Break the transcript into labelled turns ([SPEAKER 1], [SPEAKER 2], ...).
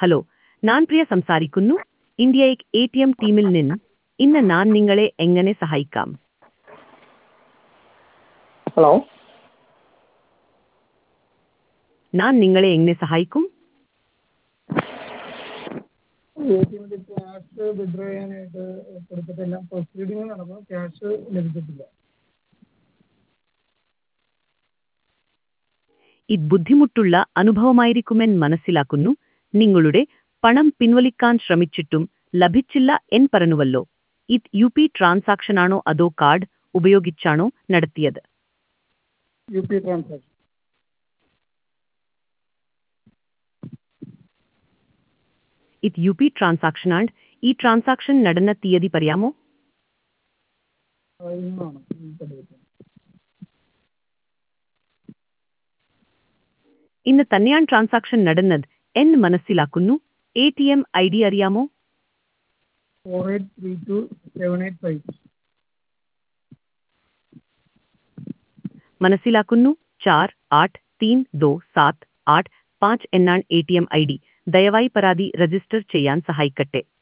[SPEAKER 1] hello ഞാൻ പ്രിയ സംസാരിക്കുന്നു India A T M ടീമിൽ നിന്ന് ഇന്ന് ഞാൻ നിങ്ങളെ എങ്ങനെ സഹായിക്കാം
[SPEAKER 2] ഹലോ
[SPEAKER 1] ഞാൻ നിങ്ങളെ എങ്ങനെ സഹായിക്കും
[SPEAKER 2] എ ടി എമ്മിൽ ക്യാഷ് വിഡ്രോ ചെയ്യാനായിട്ട് കൊടുത്തിട്ടെല്ലാം പ്രൊസീഡിങ് നടന്നു ക്യാഷ് ലഭിച്ചിട്ടില്ല
[SPEAKER 1] ഇത് ബുദ്ധിമുട്ടുള്ള അനുഭവമായിരിക്കുമെന്ന് മനസ്സിലാക്കുന്നു നിങ്ങളുടെ പണം പിൻവലിക്കാൻ ശ്രമിച്ചിട്ടും ലഭിച്ചില്ല എന്ന് പറഞ്ഞുവല്ലോ ഇത് യു പി ട്രാൻസാക്ഷനാണോ അതോ കാർഡ് ഉപയോഗിച്ചാണോ നടത്തിയത്
[SPEAKER 2] യു പി ട്രാൻസാക്ഷൻ
[SPEAKER 1] ഇത് യു പി ട്രാൻസാക്ഷനാണ് ഈ ട്രാൻസാക്ഷൻ നടന്ന തീയതി പറയാമോ
[SPEAKER 2] ഇന്നാണ് ഇന്നത്തെ ഡേറ്റ്
[SPEAKER 1] ഇന്ന് തന്നെയാണ് ട്രാൻസാക്ഷൻ നടന്നത് എന്ന് മനസ്സിലാക്കുന്നു A T M I D അറിയാമോ
[SPEAKER 2] four eight three two seven eight five
[SPEAKER 1] മനസ്സിലാക്കുന്നു ചാർ ആട്ട് തീൻ ദോ സാത്ത് ആട്ട് പാഞ്ച് എന്നാണ് A T M I D ദയവായി പരാതി രജിസ്റ്റർ ചെയ്യാൻ സഹായിക്കട്ടെ